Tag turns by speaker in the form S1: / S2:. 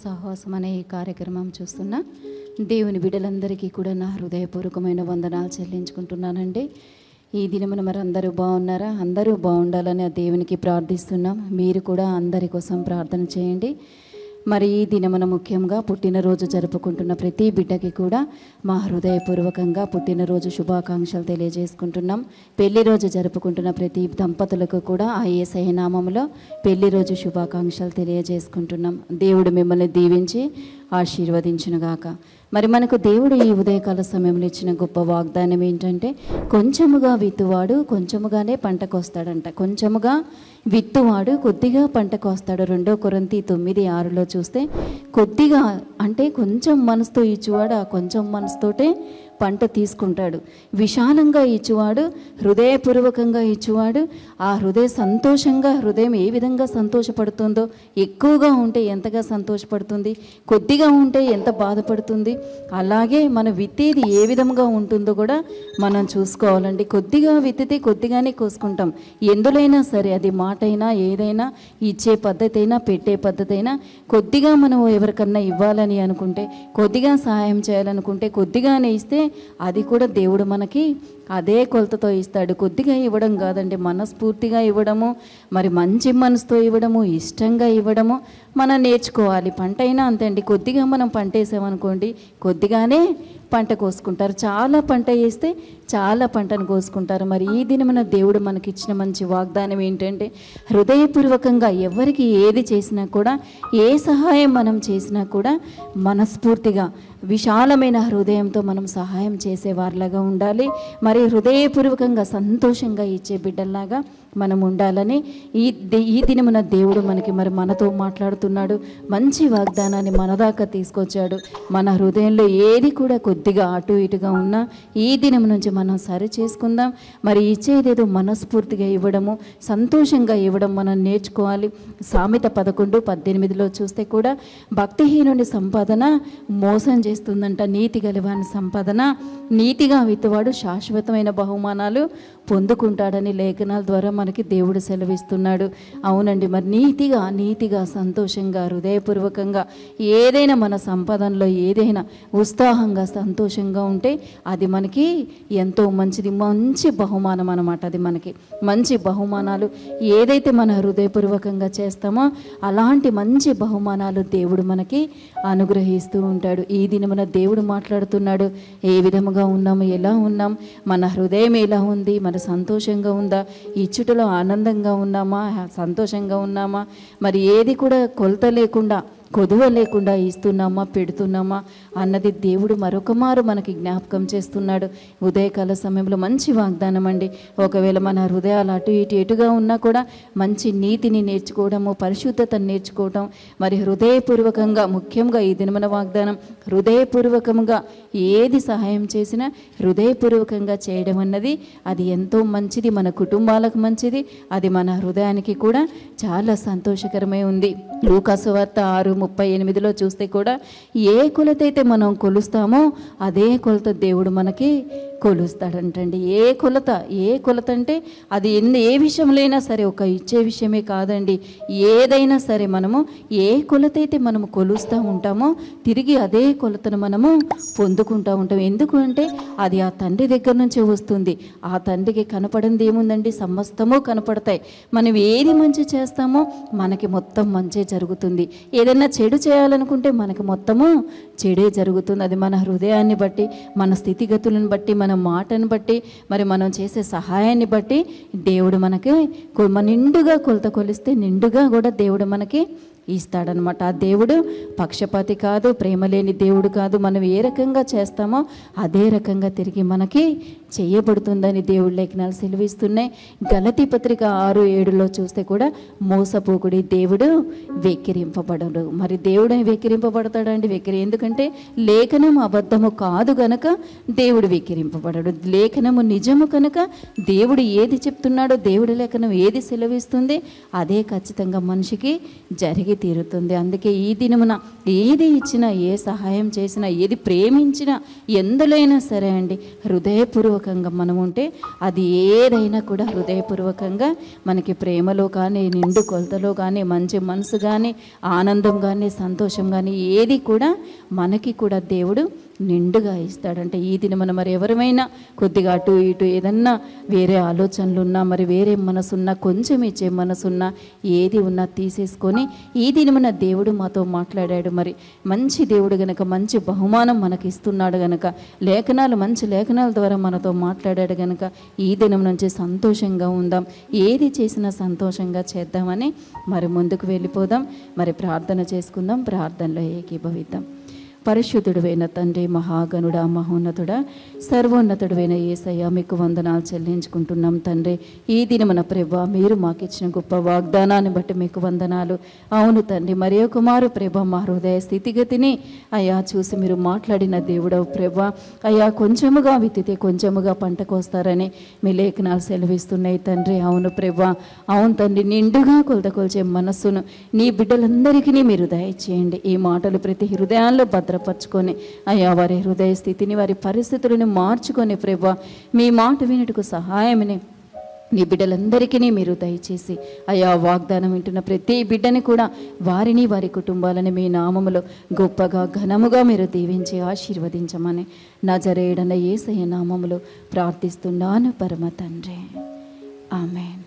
S1: సహవాసం అనే ఈ కార్యక్రమం చూస్తున్న దేవుని బిడ్డలందరికీ కూడా నా హృదయపూర్వకమైన వందనాలు చెల్లించుకుంటున్నానండి ఈ దినమున మరి అందరూ బాగున్నారా అందరూ బాగుండాలని ఆ దేవునికి ప్రార్థిస్తున్నాం మీరు కూడా అందరి కోసం ప్రార్థన చేయండి మరి ఈ దినమున ముఖ్యంగా పుట్టినరోజు జరుపుకుంటున్న ప్రతి బిడ్డకి కూడా మా హృదయపూర్వకంగా పుట్టినరోజు శుభాకాంక్షలు తెలియజేసుకుంటున్నాం పెళ్లి రోజు జరుపుకుంటున్న ప్రతి దంపతులకు కూడా ఆ ఏసఐ నామములో పెళ్లి రోజు శుభాకాంక్షలు తెలియజేసుకుంటున్నాం దేవుడు మిమ్మల్ని దీవించి ఆశీర్వదించునుగాక మరి మనకు దేవుడు ఈ ఉదయకాల సమయంలో ఇచ్చిన గొప్ప వాగ్దానం ఏంటంటే కొంచెముగా విత్తువాడు కొంచెముగానే పంటకు వస్తాడంట కొంచెముగా విత్తువాడు కొద్దిగా పంటకు వస్తాడు రెండో కొరంతి తొమ్మిది ఆరులో చూస్తే కొద్దిగా అంటే కొంచెం మనసుతో ఇచ్చువాడు ఆ కొంచెం మనసుతోటే పంట తీసుకుంటాడు విశాలంగా ఇచ్చువాడు హృదయపూర్వకంగా ఇచ్చువాడు ఆ హృదయ సంతోషంగా హృదయం ఏ విధంగా సంతోషపడుతుందో ఎక్కువగా ఉంటే ఎంతగా సంతోషపడుతుంది కొద్దిగా ఉంటే ఎంత బాధపడుతుంది అలాగే మన విత్తేది ఏ విధంగా ఉంటుందో కూడా మనం చూసుకోవాలండి కొద్దిగా విత్తితే కొద్దిగానే కోసుకుంటాం ఎందులైనా సరే అది మాట అయినా ఏదైనా ఇచ్చే పద్ధతి అయినా పెట్టే పద్ధతి అయినా కొద్దిగా మనం ఎవరికన్నా ఇవ్వాలని అనుకుంటే కొద్దిగా సహాయం చేయాలనుకుంటే కొద్దిగానే ఇస్తే అది కూడా దేవుడు మనకి అదే కొలతతో ఇస్తాడు కొద్దిగా ఇవ్వడం కాదండి మనస్ఫూర్తిగా ఇవ్వడము మరి మంచి మనసుతో ఇవ్వడము ఇష్టంగా ఇవ్వడము మనం నేర్చుకోవాలి పంట అయినా అంతే అండి కొద్దిగా మనం పంట వేసామనుకోండి కొద్దిగానే పంట కోసుకుంటారు చాలా పంట వేస్తే చాలా పంటను కోసుకుంటారు మరి ఈ దినమున దేవుడు మనకి ఇచ్చిన మంచి వాగ్దానం ఏంటంటే హృదయపూర్వకంగా ఎవరికి ఏది చేసినా కూడా ఏ సహాయం మనం చేసినా కూడా మనస్ఫూర్తిగా విశాలమైన హృదయంతో మనం సహాయం చేసేవారిలాగా ఉండాలి మరి హృదయపూర్వకంగా సంతోషంగా ఇచ్చే బిడ్డల్లాగా మనం ఉండాలని ఈ ది- ఈ దినమున దేవుడు మనకి మరి మనతో మాట్లాడుతున్నాడు మంచి వాగ్దానాన్ని మన దాకా తీసుకొచ్చాడు మన హృదయంలో ఏది కూడా కొద్దిగా అటు ఇటుగా ఉన్నా ఈ దినం నుంచి మనం సరి చేసుకుందాం మరి ఇచ్చేదేదో మనస్ఫూర్తిగా ఇవ్వడము సంతోషంగా ఇవ్వడం మనం నేర్చుకోవాలి సామెత పదకొండు పద్దెనిమిదిలో చూస్తే కూడా భక్తిహీనుని సంపాదన మోసం చేస్తుందంట నీతి గలవాని సంపాదన నీతిగా విత్తువాడు శాశ్వతమైన బహుమానాలు పొందుకుంటాడని లేఖనాల ద్వారా మనకి దేవుడు సెలవిస్తున్నాడు అవునండి మరి నీతిగా నీతిగా సంతోషంగా హృదయపూర్వకంగా ఏదైనా మన సంపాదనలో ఏదైనా ఉత్సాహంగా సంతోషంగా ఉంటే అది మనకి ఎంతో మంచిది మంచి బహుమానం అన్నమాట అది మనకి మంచి బహుమానాలు ఏదైతే మన హృదయపూర్వకంగా చేస్తామో అలాంటి మంచి బహుమానాలు దేవుడు మనకి అనుగ్రహిస్తూ ఉంటాడు ఈ దినమున దేవుడు మాట్లాడుతున్నాడు ఏ విధముగా ఉన్నాము ఎలా ఉన్నాం మన హృదయం ఎలా ఉంది మన సంతోషంగా ఉందా ఇచ్చుటలో ఆనందంగా ఉన్నామా సంతోషంగా ఉన్నామా మరి ఏది కూడా కొలత లేకుండా కొదువ లేకుండా ఇస్తున్నామా పెడుతున్నామా అన్నది దేవుడు మరొక మారు మనకి జ్ఞాపకం చేస్తున్నాడు ఉదయకాల సమయంలో మంచి వాగ్దానం అండి ఒకవేళ మన హృదయాలు అటు ఇటు ఎటుగా ఉన్నా కూడా మంచి నీతిని నేర్చుకోవడము పరిశుద్ధతను నేర్చుకోవడం మరి హృదయపూర్వకంగా ముఖ్యంగా ఈ దినమన వాగ్దానం హృదయపూర్వకంగా ఏది సహాయం చేసినా హృదయపూర్వకంగా చేయడం అన్నది అది ఎంతో మంచిది మన కుటుంబాలకు మంచిది అది మన హృదయానికి కూడా చాలా సంతోషకరమై ఉంది లూకాసు వార్త ఆరు ముప్పై ఎనిమిదిలో చూస్తే కూడా ఏ కొలతైతే మనం కొలుస్తామో అదే కొలత దేవుడు మనకి కొలుస్తాడంటండి ఏ కొలత ఏ కొలత అంటే అది ఎన్ని ఏ విషయంలో అయినా సరే ఒక ఇచ్చే విషయమే కాదండి ఏదైనా సరే మనము ఏ కొలత అయితే మనము కొలుస్తూ ఉంటామో తిరిగి అదే కొలతను మనము పొందుకుంటూ ఉంటాం ఎందుకు అంటే అది ఆ తండ్రి దగ్గర నుంచే వస్తుంది ఆ తండ్రికి కనపడింది ఏముందండి సమస్తము కనపడతాయి మనం ఏది మంచి చేస్తామో మనకి మొత్తం మంచి జరుగుతుంది ఏదైనా చెడు చేయాలనుకుంటే మనకి మొత్తము చెడే జరుగుతుంది అది మన హృదయాన్ని బట్టి మన స్థితిగతులను బట్టి మన మాటను బట్టి మరి మనం చేసే సహాయాన్ని బట్టి దేవుడు మనకి కొ- మన నిండుగా కొలత కొలిస్తే నిండుగా కూడా దేవుడు మనకి ఇస్తాడనమాట ఆ దేవుడు పక్షపాతి కాదు ప్రేమ లేని దేవుడు కాదు మనం ఏ రకంగా చేస్తామో అదే రకంగా తిరిగి మనకి చేయబడుతుందని దేవుడు లేఖనాలు సెలవిస్తున్నాయి గలతి పత్రిక ఆరు ఏడులో చూస్తే కూడా మోసపోకుడి దేవుడు వెక్కిరింపబడడు మరి దేవుడు వెక్కిరింపబడతాడండి వెక్కిరి ఎందుకంటే లేఖనం అబద్ధము కాదు గనక దేవుడు వెక్కిరింపబడడు లేఖనము నిజము కనుక దేవుడు ఏది చెప్తున్నాడో దేవుడి లేఖనం ఏది సెలవిస్తుంది అదే ఖచ్చితంగా మనిషికి జరిగి జరిగి తీరుతుంది అందుకే ఈ దినమున ఏది ఇచ్చినా ఏ సహాయం చేసినా ఏది ప్రేమించినా ఎందులైనా సరే అండి హృదయపూర్వకంగా మనం ఉంటే అది ఏదైనా కూడా హృదయపూర్వకంగా మనకి ప్రేమలో కానీ నిండు కొలతలో కానీ మంచి మనసు కానీ ఆనందం కానీ సంతోషం కానీ ఏది కూడా మనకి కూడా దేవుడు నిండుగా ఇస్తాడంటే ఈ దినమున మరి ఎవరమైనా కొద్దిగా అటు ఇటు ఏదన్నా వేరే ఆలోచనలు ఉన్నా మరి వేరే మనసున్నా కొంచెం ఇచ్చే మనసున్నా ఏది ఉన్నా తీసేసుకొని ఈ దినమున దేవుడు మాతో మాట్లాడాడు మరి మంచి దేవుడు గనక మంచి బహుమానం మనకి ఇస్తున్నాడు గనక లేఖనాలు మంచి లేఖనాల ద్వారా మనతో మాట్లాడాడు గనక ఈ దినం నుంచి సంతోషంగా ఉందాం ఏది చేసినా సంతోషంగా చేద్దామని మరి ముందుకు వెళ్ళిపోదాం మరి ప్రార్థన చేసుకుందాం ప్రార్థనలో ఏకీభవిద్దాం పరిశుద్ధుడువైన తండ్రి మహాగణుడా మహోన్నతుడా సర్వోన్నతుడువైన ఏసయ్య మీకు వందనాలు చెల్లించుకుంటున్నాం తండ్రి ఈ దినమున ప్రభా మీరు మాకు ఇచ్చిన గొప్ప వాగ్దానాన్ని బట్టి మీకు వందనాలు అవును తండ్రి మరియు కుమారు ప్రభ మా హృదయ స్థితిగతిని అయ్యా చూసి మీరు మాట్లాడిన దేవుడవు ప్రభా అయ్యా కొంచెముగా విత్తితే కొంచెముగా పంట కోస్తారని మీ లేఖనాలు సెలవిస్తున్నాయి తండ్రి అవును ప్రభా అవును తండ్రి నిండుగా కొలత కొల్చే మనస్సును నీ బిడ్డలందరికీ మీరు దయచేయండి ఈ మాటలు ప్రతి హృదయాల్లో భద్రపరచుకొని అయ్యా వారి హృదయ స్థితిని వారి పరిస్థితులను మార్చుకొని ప్రభా మీ మాట వినుటకు సహాయమని నీ బిడ్డలందరికీ మీరు దయచేసి అయా వాగ్దానం వింటున్న ప్రతి బిడ్డని కూడా వారిని వారి కుటుంబాలని మీ నామములో గొప్పగా ఘనముగా మీరు దీవించి ఆశీర్వదించమని నా జరేడన ఏసయ్య నామములో ప్రార్థిస్తున్నాను పరమ తండ్రి ఆమెన్